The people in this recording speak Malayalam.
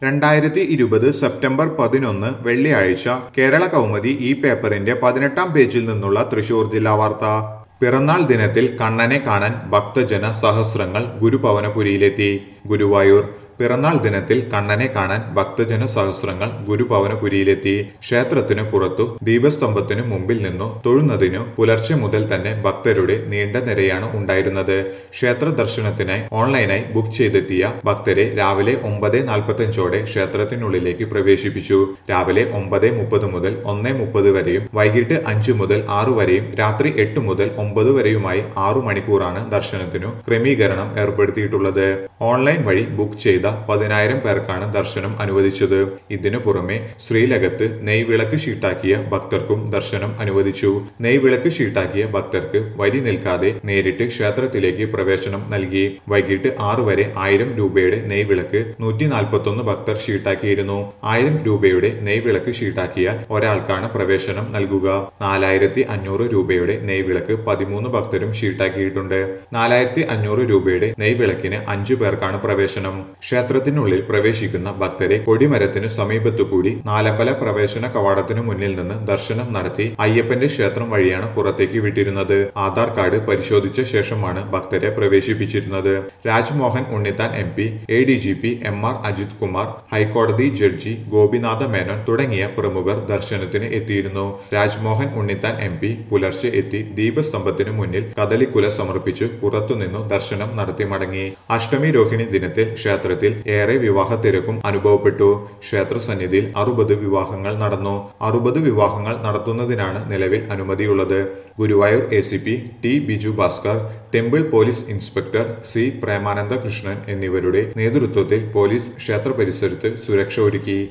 രണ്ടായിരത്തി ഇരുപത് സെപ്റ്റംബർ പതിനൊന്ന് വെള്ളിയാഴ്ച കേരള കൗമുദി ഈ പേപ്പറിന്റെ പതിനെട്ടാം പേജിൽ നിന്നുള്ള തൃശൂർ ജില്ലാ വാർത്ത പിറന്നാൾ ദിനത്തിൽ കണ്ണനെ കാണാൻ ഭക്തജന സഹസ്രങ്ങൾ ഗുരുഭവനപുരിയിലെത്തി ഗുരുവായൂർ പിറന്നാൾ ദിനത്തിൽ കണ്ണനെ കാണാൻ ഭക്തജന സഹസ്രങ്ങൾ ഗുരുഭവനപുരിയിലെത്തി ക്ഷേത്രത്തിനു പുറത്തു ദീപസ്തംഭത്തിനു മുമ്പിൽ നിന്നു തൊഴുന്നതിനു പുലർച്ചെ മുതൽ തന്നെ ഭക്തരുടെ നീണ്ട നിരയാണ് ഉണ്ടായിരുന്നത് ക്ഷേത്ര ദർശനത്തിനായി ഓൺലൈനായി ബുക്ക് ചെയ്തെത്തിയ ഭക്തരെ രാവിലെ ഒമ്പത് നാൽപ്പത്തഞ്ചോടെ ക്ഷേത്രത്തിനുള്ളിലേക്ക് പ്രവേശിപ്പിച്ചു രാവിലെ ഒമ്പത് മുപ്പത് മുതൽ ഒന്ന് മുപ്പത് വരെയും വൈകിട്ട് അഞ്ചു മുതൽ ആറു വരെയും രാത്രി എട്ട് മുതൽ ഒമ്പത് വരെയുമായി ആറു മണിക്കൂറാണ് ദർശനത്തിനു ക്രമീകരണം ഏർപ്പെടുത്തിയിട്ടുള്ളത് ഓൺലൈൻ വഴി ബുക്ക് ചെയ്ത പതിനായിരം പേർക്കാണ് ദർശനം അനുവദിച്ചത് ഇതിനു പുറമെ ശ്രീലകത്ത് നെയ്വിളക്ക് ഷീട്ടാക്കിയ ഭക്തർക്കും ദർശനം അനുവദിച്ചു നെയ്വിളക്ക് ഷീട്ടാക്കിയ ഭക്തർക്ക് വരി നിൽക്കാതെ നേരിട്ട് ക്ഷേത്രത്തിലേക്ക് പ്രവേശനം നൽകി വൈകിട്ട് ആറു വരെ ആയിരം രൂപയുടെ നെയ്വിളക്ക് നൂറ്റി നാൽപ്പത്തൊന്ന് ഭക്തർ ഷീട്ടാക്കിയിരുന്നു ആയിരം രൂപയുടെ നെയ്വിളക്ക് ഷീട്ടാക്കിയാൽ ഒരാൾക്കാണ് പ്രവേശനം നൽകുക നാലായിരത്തി അഞ്ഞൂറ് രൂപയുടെ നെയ്വിളക്ക് പതിമൂന്ന് ഭക്തരും ഷീട്ടാക്കിയിട്ടുണ്ട് നാലായിരത്തി അഞ്ഞൂറ് രൂപയുടെ നെയ്വിളക്കിന് അഞ്ചു പേർക്കാണ് പ്രവേശനം ക്ഷേത്രത്തിനുള്ളിൽ പ്രവേശിക്കുന്ന ഭക്തരെ കൊടിമരത്തിനു സമീപത്തു കൂടി നാലമ്പല പ്രവേശന കവാടത്തിനു മുന്നിൽ നിന്ന് ദർശനം നടത്തി അയ്യപ്പന്റെ ക്ഷേത്രം വഴിയാണ് പുറത്തേക്ക് വിട്ടിരുന്നത് ആധാർ കാർഡ് പരിശോധിച്ച ശേഷമാണ് ഭക്തരെ പ്രവേശിപ്പിച്ചിരുന്നത് Rajmohan Unnithan M P A D G P M R Ajith Kumar ഹൈക്കോടതി ജഡ്ജി ഗോപിനാഥ മേനോൻ തുടങ്ങിയ പ്രമുഖർ ദർശനത്തിന് എത്തിയിരുന്നു രാജ്മോഹൻ ഉണ്ണിത്താൻ എം പി പുലർച്ചെ എത്തി ദീപസ്തംഭത്തിനു മുന്നിൽ കദളിക്കുല സമർപ്പിച്ചു പുറത്തുനിന്നു ദർശനം നടത്തി മടങ്ങി അഷ്ടമി രോഹിണി ദിനത്തിൽ ക്ഷേത്രത്തിൽ ഏറെ വിവാഹ തിരക്കും അനുഭവപ്പെട്ടു ക്ഷേത്ര സന്നിധിയിൽ അറുപത് വിവാഹങ്ങൾ നടന്നു അറുപത് വിവാഹങ്ങൾ നടത്തുന്നതിനാണ് നിലവിൽ അനുമതിയുള്ളത് Guruvayur A C P T Biju Bhaskar temple police inspector C Premananda Krishnan എന്നിവരുടെ നേതൃത്വത്തിൽ പോലീസ് ക്ഷേത്ര പരിസരത്ത് സുരക്ഷ ഒരുക്കി